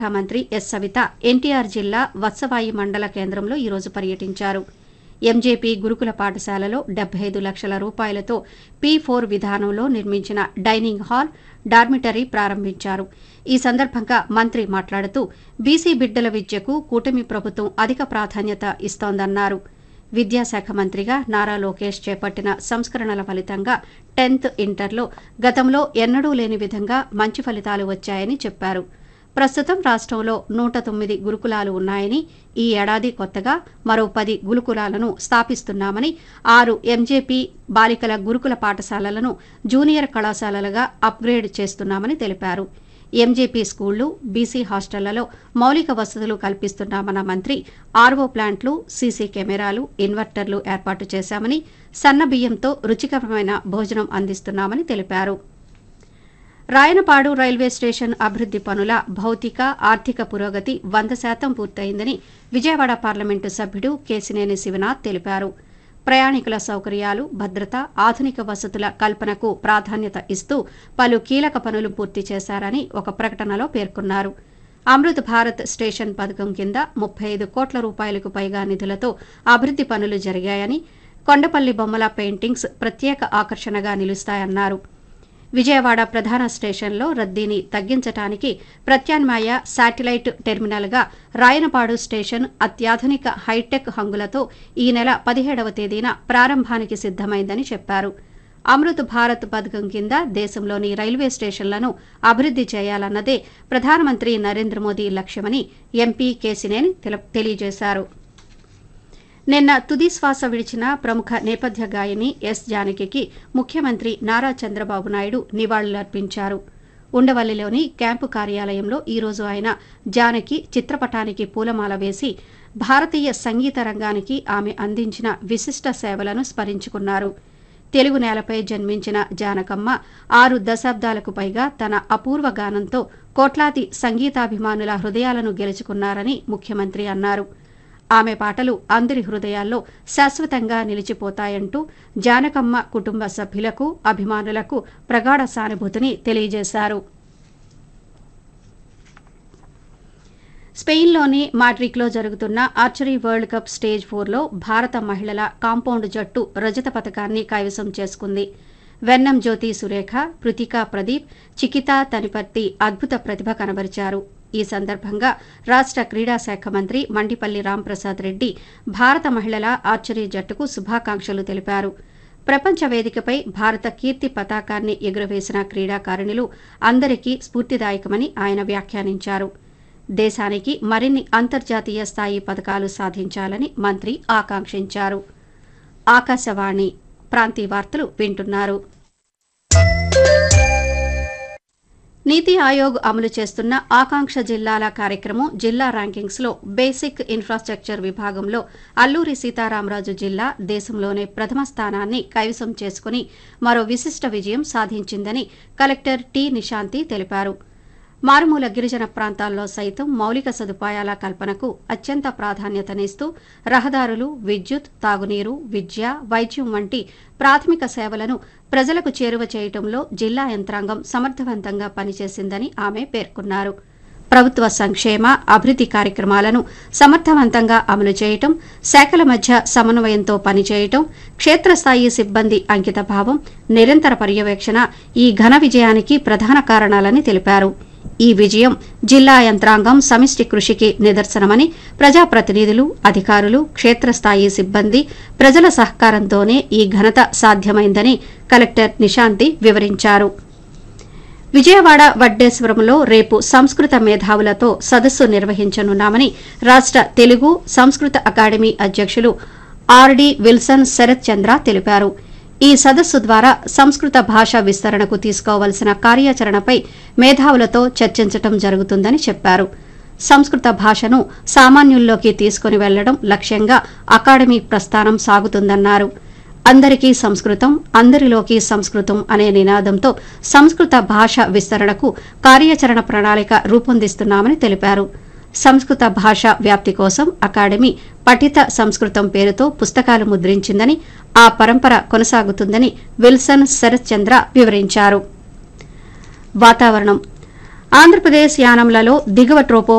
మంత్రి ఎస్ సవిత ఎన్టీఆర్ జిల్లా వత్సవాయి మండల కేంద్రంలో ఈరోజు పర్యటించారు ఎంజేపీ గురుకుల పాఠశాలలో డెబ్బై ఐదు లక్షల రూపాయలతో పీ ఫోర్ విధానంలో నిర్మించిన డైనింగ్ హాల్ డార్మిటరీ ప్రారంభించారు ఈ సందర్భంగా మంత్రి మాట్లాడుతూ బీసీ బిడ్డల విద్యకు కూటమి ప్రభుత్వం అధిక ప్రాధాన్యత ఇస్తోందన్నారు విద్యాశాఖ మంత్రిగా నారా లోకేష్ చేపట్టిన సంస్కరణల ఫలితంగా టెన్త్ ఇంటర్లో గతంలో ఎన్నడూ లేని విధంగా మంచి ఫలితాలు వచ్చాయని చెప్పారు ప్రస్తుతం రాష్ట్రంలో నూట తొమ్మిది గురుకులాలు ఉన్నాయని ఈ ఏడాది కొత్తగా మరో పది గురుకులాలను స్థాపిస్తున్నామని ఆరు ఎంజేపీ బాలికల గురుకుల పాఠశాలలను జూనియర్ కళాశాలలుగా అప్గ్రేడ్ చేస్తున్నామని తెలిపారు ఎంజేపీ స్కూళ్లు బీసీ హాస్టళ్లలో మౌలిక వసతులు కల్పిస్తున్నామన్న మంత్రి ఆర్వో ప్లాంట్లు సీసీ కెమెరాలు ఇన్వర్టర్లు ఏర్పాటు చేశామని సన్న బియ్యంతో రుచికరమైన భోజనం అందిస్తున్నామని తెలిపారు రాయనపాడు రైల్వే స్టేషన్ అభివృద్ది పనుల భౌతిక ఆర్థిక పురోగతి వంద శాతం పూర్తయిందని విజయవాడ పార్లమెంటు సభ్యుడు కేసినేని శివనాథ్ తెలిపారు ప్రయాణికుల సౌకర్యాలు భద్రత ఆధునిక వసతుల కల్పనకు ప్రాధాన్యత ఇస్తూ పలు కీలక పనులు పూర్తి చేశారని ఒక ప్రకటనలో పేర్కొన్నారు అమృత్ భారత్ స్టేషన్ పథకం కింద ముప్పై ఐదు కోట్ల రూపాయలకు పైగా నిధులతో అభివృద్ది పనులు జరిగాయని కొండపల్లి బొమ్మల పెయింటింగ్స్ ప్రత్యేక ఆకర్షణగా నిలుస్తాయన్నారు విజయవాడ ప్రధాన స్టేషన్లో రద్దీని తగ్గించడానికి ప్రత్యామ్నాయ శాటిలైట్ టెర్మినల్గా రాయనపాడు స్టేషన్ అత్యాధునిక హైటెక్ హంగులతో ఈ నెల పదిహేడవ తేదీన ప్రారంభానికి సిద్దమైందని చెప్పారు అమృత్ భారత్ పథకం కింద దేశంలోని రైల్వే స్టేషన్లను అభివృద్ది చేయాలన్నదే ప్రధానమంత్రి నరేంద్ర మోదీ లక్ష్యమని ఎంపీ కేసినేని తెల- తెలియజేశారు నిన్న తుది శ్వాస విడిచిన ప్రముఖ నేపథ్య గాయని ఎస్ జానకికి ముఖ్యమంత్రి నారా చంద్రబాబు నాయుడు నివాళులర్పించారు ఉండవల్లిలోని క్యాంపు కార్యాలయంలో ఈరోజు ఆయన జానకి చిత్రపటానికి పూలమాల వేసి భారతీయ సంగీత రంగానికి ఆమె అందించిన విశిష్ట సేవలను స్మరించుకున్నారు తెలుగు నేలపై జన్మించిన జానకమ్మ ఆరు దశాబ్దాలకు పైగా తన అపూర్వ గానంతో కోట్లాది సంగీతాభిమానుల హృదయాలను గెలుచుకున్నారని ముఖ్యమంత్రి అన్నారు ఆమె పాటలు అందరి హృదయాల్లో శాశ్వతంగా నిలిచిపోతాయంటూ జానకమ్మ కుటుంబ సభ్యులకు అభిమానులకు ప్రగాఢ సానుభూతిని తెలియజేశారు స్పెయిన్లోని మాడ్రిడ్లో జరుగుతున్న ఆర్చరీ వరల్డ్ కప్ స్టేజ్ ఫోర్లో భారత మహిళల కాంపౌండ్ జట్టు రజత పథకాన్ని కైవసం చేసుకుంది వెన్నం జ్యోతి సురేఖ పృతికా ప్రదీప్ చికితా తనిపర్తి అద్భుత ప్రతిభ కనబరిచారు ఈ సందర్భంగా రాష్ట క్రీడా శాఖ మంత్రి మండిపల్లి రాంప్రసాద్ రెడ్డి భారత మహిళల ఆర్చరీ జట్టుకు శుభాకాంక్షలు తెలిపారు ప్రపంచ వేదికపై భారత కీర్తి పతాకాన్ని ఎగురవేసిన క్రీడాకారిణులు అందరికీ స్ఫూర్తిదాయకమని ఆయన వ్యాఖ్యానించారు దేశానికి మరిన్ని అంతర్జాతీయ స్థాయి పథకాలు సాధించాలని మంత్రి ఆకాంక్షించారు ఆకాశవాణి ప్రాంతీయ వార్తలు వింటున్నారు నీతి ఆయోగ్ అమలు చేస్తున్న ఆకాంక్ష జిల్లాల కార్యక్రమం జిల్లా ర్యాంకింగ్స్లో బేసిక్ ఇన్ఫ్రాస్ట్రక్చర్ విభాగంలో అల్లూరి సీతారామరాజు జిల్లా దేశంలోనే ప్రథమ స్థానాన్ని కైవసం చేసుకుని మరో విశిష్ట విజయం సాధించిందని కలెక్టర్ టి నిశాంతి తెలిపారు మారుమూల గిరిజన ప్రాంతాల్లో సైతం మౌలిక సదుపాయాల కల్పనకు అత్యంత ప్రాధాన్యతనిస్తూ రహదారులు విద్యుత్ తాగునీరు విద్య వైద్యం వంటి ప్రాథమిక సేవలను ప్రజలకు చేరువ చేయటంలో జిల్లా యంత్రాంగం సమర్థవంతంగా పనిచేసిందని ఆమె పేర్కొన్నారు ప్రభుత్వ సంక్షేమ అభివృద్ది కార్యక్రమాలను సమర్థవంతంగా అమలు చేయటం శాఖల మధ్య సమన్వయంతో పనిచేయటం క్షేత్రస్థాయి సిబ్బంది అంకితభావం నిరంతర పర్యవేక్షణ ఈ ఘన విజయానికి ప్రధాన కారణాలని తెలిపారు ఈ విజయం జిల్లా యంత్రాంగం సమిష్టి కృషికి నిదర్శనమని ప్రజాప్రతినిధులు అధికారులు క్షేత్రస్థాయి సిబ్బంది ప్రజల సహకారంతోనే ఈ ఘనత సాధ్యమైందని కలెక్టర్ నిశాంతి వివరించారు విజయవాడ వడ్డేశ్వరంలో రేపు సంస్కృత మేధావులతో సదస్సు నిర్వహించనున్నామని రాష్ట తెలుగు సంస్కృత అకాడమీ అధ్యక్షులు ఆర్డి విల్సన్ శరత్ చంద్ర తెలిపారు ఈ సదస్సు ద్వారా సంస్కృత భాష విస్తరణకు తీసుకోవలసిన కార్యాచరణపై మేధావులతో చర్చించటం జరుగుతుందని చెప్పారు సంస్కృత భాషను సామాన్యుల్లోకి తీసుకుని వెళ్లడం లక్ష్యంగా అకాడమీ ప్రస్థానం సాగుతుందన్నారు అందరికీ సంస్కృతం అందరిలోకి సంస్కృతం అనే నినాదంతో సంస్కృత భాష విస్తరణకు కార్యాచరణ ప్రణాళిక రూపొందిస్తున్నామని తెలిపారు సంస్కృత భాష వ్యాప్తి కోసం అకాడమీ పఠిత సంస్కృతం పేరుతో పుస్తకాలు ముద్రించిందని ఆ పరంపర కొనసాగుతుందని విల్సన్ శరత్ చంద్ర వివరించారు వాతావరణం ఆంధ్రప్రదేశ్ యానంలలో దిగువ ట్రోపో